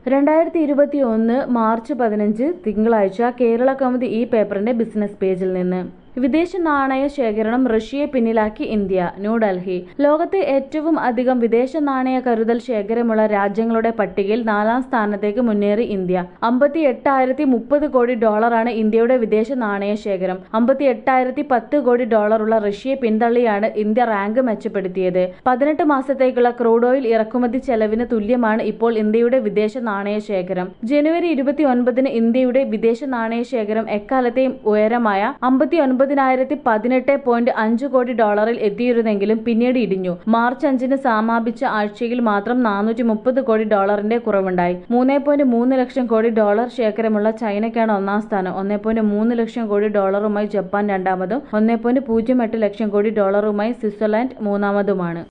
രണ്ടായിരത്തി ഇരുപത്തി ഒന്ന് മാർച്ച് പതിനഞ്ച് തിങ്കളാഴ്ച കേരള കൗമുദി ഈ പേപ്പറിന്റെ ബിസിനസ് പേജിൽ നിന്ന് വിദേശ നാണയ ശേഖരണം റഷ്യയെ പിന്നിലാക്കി ഇന്ത്യ ന്യൂഡൽഹി ലോകത്തെ ഏറ്റവും അധികം വിദേശ നാണയ കരുതൽ ശേഖരമുള്ള രാജ്യങ്ങളുടെ പട്ടികയിൽ നാലാം സ്ഥാനത്തേക്ക് മുന്നേറി ഇന്ത്യ അമ്പത്തി എട്ടായിരത്തി മുപ്പത് കോടി ഡോളറാണ് ഇന്ത്യയുടെ വിദേശ നാണയ ശേഖരം അമ്പത്തി എട്ടായിരത്തി പത്ത് കോടി ഡോളറുള്ള റഷ്യയെ പിന്തള്ളിയാണ് ഇന്ത്യ റാങ്ക് മെച്ചപ്പെടുത്തിയത് പതിനെട്ട് മാസത്തേക്കുള്ള ക്രൂഡ് ഓയിൽ ഇറക്കുമതി ചെലവിന് തുല്യമാണ് ഇപ്പോൾ ഇന്ത്യയുടെ വിദേശ നാണയ ശേഖരം ജനുവരി ഇരുപത്തി ഒൻപതിന് ഇന്ത്യയുടെ വിദേശ നാണയ ശേഖരം എക്കാലത്തെയും ഉയരമായ അമ്പത്തി ഒൻപതിനായിരത്തി പതിനെട്ട് പോയിന്റ് അഞ്ച് കോടി ഡോളറിൽ എത്തിയിരുന്നെങ്കിലും പിന്നീട് ഇടിഞ്ഞു മാർച്ച് അഞ്ചിന് സമാപിച്ച ആഴ്ചയിൽ മാത്രം നാനൂറ്റി മുപ്പത് കോടി ഡോളറിന്റെ കുറവുണ്ടായി മൂന്ന് പോയിന്റ് മൂന്ന് ലക്ഷം കോടി ഡോളർ ശേഖരമുള്ള ചൈനയ്ക്കാണ് ഒന്നാം സ്ഥാനം ഒന്നേ പോയിന്റ് മൂന്ന് ലക്ഷം കോടി ഡോളറുമായി ജപ്പാൻ രണ്ടാമതും ഒന്നേ പോയിന്റ് പൂജ്യം എട്ട് ലക്ഷം കോടി ഡോളറുമായി സ്വിറ്റ്സർലാൻഡ് മൂന്നാമതുമാണ്